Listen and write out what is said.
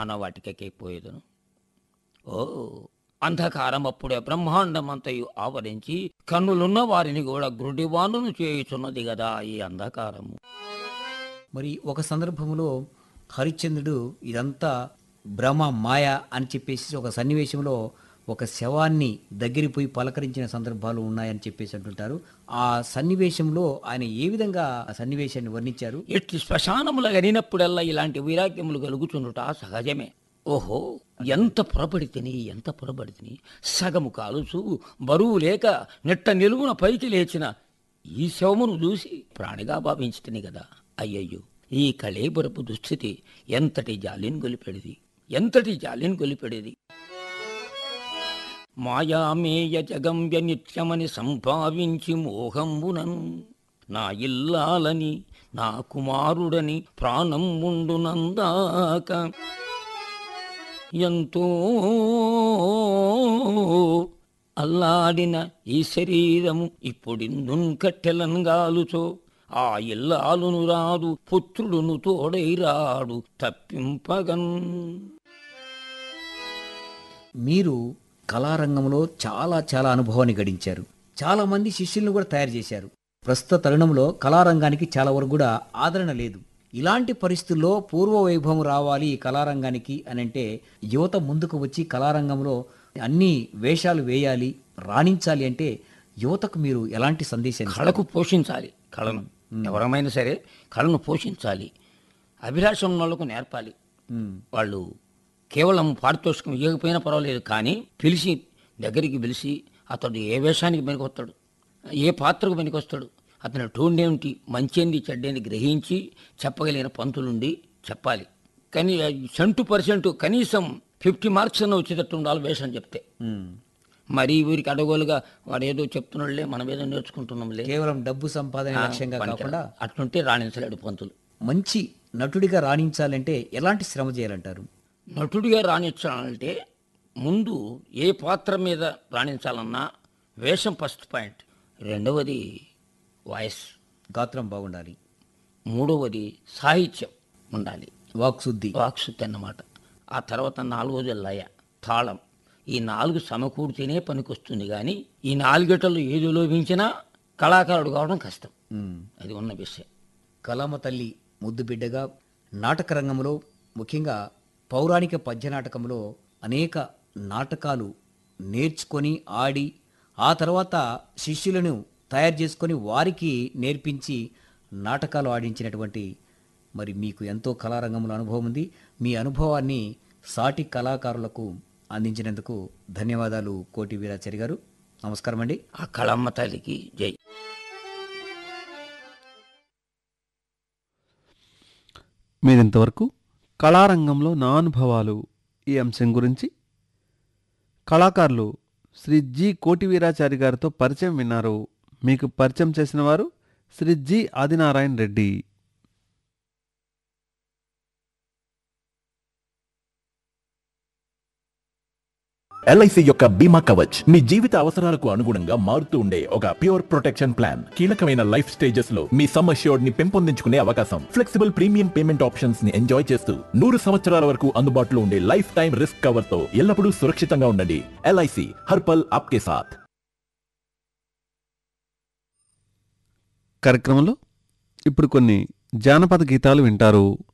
శ్మశానవాటికైపోయేదను ఓ అంధకారం అప్పుడే బ్రహ్మాండమంతయు ఆవరించి కన్నులున్న వారిని కూడా గురుడివానును చేయుచున్నది కదా ఈ అంధకారము మరి ఒక సందర్భంలో హరిశ్చంద్రుడు ఇదంతా భ్రమ మాయ అని చెప్పేసి ఒక సన్నివేశంలో ఒక శవాన్ని దగ్గరికి పోయి పలకరించిన సందర్భాలు ఉన్నాయని చెప్పేసి అంటుంటారు ఆ సన్నివేశంలో ఆయన ఏ విధంగా ఆ సన్నివేశాన్ని వర్ణించారు ఎట్టి శ్మశానముల గనినప్పుడల్లా ఇలాంటి వైరాగ్యములు కలుగుచుండుట సహజమే ఓహో ఎంత పొరబడితిని ఎంత పొరబడితిని సగము కాలుచు బరువు లేక నెట్ట నిలువున పైకి లేచిన ఈ శవమును చూసి ప్రాణిగా భావించితిని కదా అయ్యయ్యో ఈ కళేబరపు దుస్థితి ఎంతటి జాలిని గొలిపెడిది ఎంతటి జాలిని గొలిపెడేది మాయామేయ జగంబ్య నిత్యమని సంభావించి మోహంబునను నా ఇల్లాలని నా కుమారుడని ప్రాణం ఉండునందాక ఎంతో అల్లాడిన ఈ శరీరము ఇప్పుడిందున్ కట్టెలంగాలుచో ఆ ఇల్లాలును రాదు పుత్రుడును తోడై రాడు తప్పింపగన్ మీరు కళారంగంలో చాలా చాలా అనుభవాన్ని గడించారు చాలా మంది శిష్యులను కూడా తయారు చేశారు ప్రస్తుత తరుణంలో కళారంగానికి చాలా వరకు కూడా ఆదరణ లేదు ఇలాంటి పరిస్థితుల్లో పూర్వ వైభవం రావాలి ఈ కళారంగానికి అని అంటే యువత ముందుకు వచ్చి కళారంగంలో అన్ని వేషాలు వేయాలి రాణించాలి అంటే యువతకు మీరు ఎలాంటి సందేశాన్ని ఇస్తారు? కళకు పోషించాలి కళను ఎవరమైనా సరే కళను పోషించాలి అభిలాషం ఉన్న వాళ్ళకు నేర్పాలి ఉమ్, వాళ్ళు కేవలం పారితోషికం ఇవ్వకపోయినా పర్వాలేదు కానీ పిలిచి దగ్గరికి పిలిచి అతడు ఏ వేషానికి పనికొస్తాడు ఏ పాత్రకు పనికొస్తాడు అతని టోన్ ఏమిటి మంచేంది చెడ్డేంది గ్రహించి చెప్పగలిగిన పంతులుండి చెప్పాలి కానీ సెంటు పర్సెంట్ కనీసం ఫిఫ్టీ మార్క్స్ అన్న వచ్చేటట్టు ఉండాలి వేషం చెప్తే ఉమ్. మరి వీరికి అడగోలుగా వాడు ఏదో చెప్తున్నాడులే మనం ఏదో నేర్చుకుంటున్నాంలే కేవలం డబ్బు సంపాదన ఆ, లక్ష్యంగా పనికిరాదు. కాకుండా అట్లుంటే రాణించలేడు పంతులు మంచి నటుడిగా రాణించాలంటే ఎలాంటి శ్రమ చేయాలంటారు నటుడిగా రాణించాలంటే ముందు ఏ పాత్ర మీద రాణించాలన్నా వేషం ఫస్ట్ పాయింట్ రెండవది వాయిస్ గాత్రం బాగుండాలి మూడవది సాహిత్యం ఉండాలి వాక్శుద్ధి వాక్శుద్ధి అన్నమాట ఆ తర్వాత నాలుగవది లయ తాళం ఈ నాలుగు సమకూడితేనే పనికొస్తుంది కానీ ఈ నాలుగేటలు ఏది లోపించినా కళాకారుడు కావడం కష్టం ఉమ్. అది ఉన్న విషయం కలామ తల్లి ముద్దు బిడ్డగా నాటక రంగంలో ముఖ్యంగా పౌరాణిక పద్య నాటకంలో అనేక నాటకాలు నేర్చుకొని ఆడి ఆ తర్వాత శిష్యులను తయారు చేసుకొని వారికి నేర్పించి నాటకాలు ఆడించినటువంటి మరి మీకు ఎంతో కళారంగంలో అనుభవం ఉంది మీ అనుభవాన్ని సాటి కళాకారులకు అందించినందుకు ధన్యవాదాలు కోటి వీరాచారి గారు నమస్కారం అండి ఆ కళమ్మ తల్లికి జై మీరింతవరకు కళారంగంలో నా అనుభవాలు ఈ అంశం గురించి కళాకారులు శ్రీ జి కోటి వీరాచారి గారితో పరిచయం విన్నారు మీకు పరిచయం చేసిన వారు శ్రీ జి ఆదినారాయణ రెడ్డి ఎల్ఐసి యొక్క బీమా కవచ్ మీ జీవిత అవసరాలకు అనుగుణంగా మారుతూ ఉండే ఒక ప్యూర్ ప్రొటెక్షన్ ప్లాన్ కీలకమైన లైఫ్ స్టేజెస్ లో మీ సమ్ అష్యూర్డ్ ని పెంపొందించుకునే అవకాశం ఫ్లెక్సిబుల్ ప్రీమియం పేమెంట్ ఆప్షన్స్ ని ఎంజాయ్ చేస్తూ నూరు సంవత్సరాల వరకు అందుబాటులో ఉండే లైఫ్ టైం రిస్క్ కవర్ తో ఎల్లప్పుడూ సురక్షితంగా ఉండండి ఎల్ఐసి హర్పల్ ఆప్కే సాథ్ కార్యక్రమంలో ఇప్పుడు కొన్ని జానపద గీతాలు వింటారు